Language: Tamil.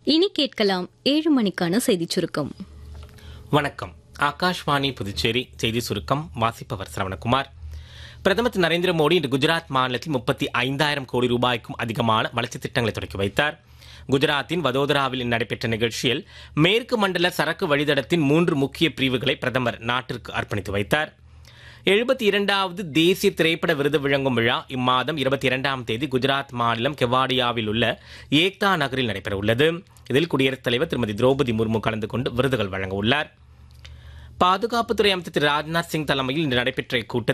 இனி கேட்கலாம் ஏழு மணிக்கான செய்திச் சுருக்கம் வணக்கம் ஆகாஷ்வாணி புதுச்சேரி செய்தி சுருக்கம் வாசிப்பவர் சரவணகுமார் பிரதமர் திரு நரேந்திர மோடி இன்று குஜராத் மாநிலத்தில் முப்பத்தி ஐந்தாயிரம் கோடி ரூபாய்க்கும் அதிகமான வளர்ச்சித் திட்டங்களை தொடக்கி வைத்தார் குஜராத்தின் வதோதராவில் இன்று நடைபெற்ற நிகழ்ச்சியில் மேற்கு மண்டல சரக்கு வழித்தடத்தின் மூன்று முக்கிய பிரிவுகளை பிரதமர் நாட்டிற்கு அர்ப்பணித்து வைத்தார் எழுபத்தி இரண்டாவது தேசிய திரைப்பட விருது வழங்கும் விழா இம்மாதம் இருபத்தி இரண்டாம் தேதி குஜராத் மாநிலம் கெவாடியாவில் உள்ள ஏக்தா நகரில் நடைபெற உள்ளது இதில் குடியரசுத் தலைவர் திருமதி திரௌபதி முர்மு கலந்து கொண்டு விருதுகள் வழங்க உள்ளார் பாதுகாப்புத்துறை அமைச்சர் திரு ராஜ்நாத் சிங் தலைமையில் இன்று நடைபெற்ற இக்கூட்டத்தில்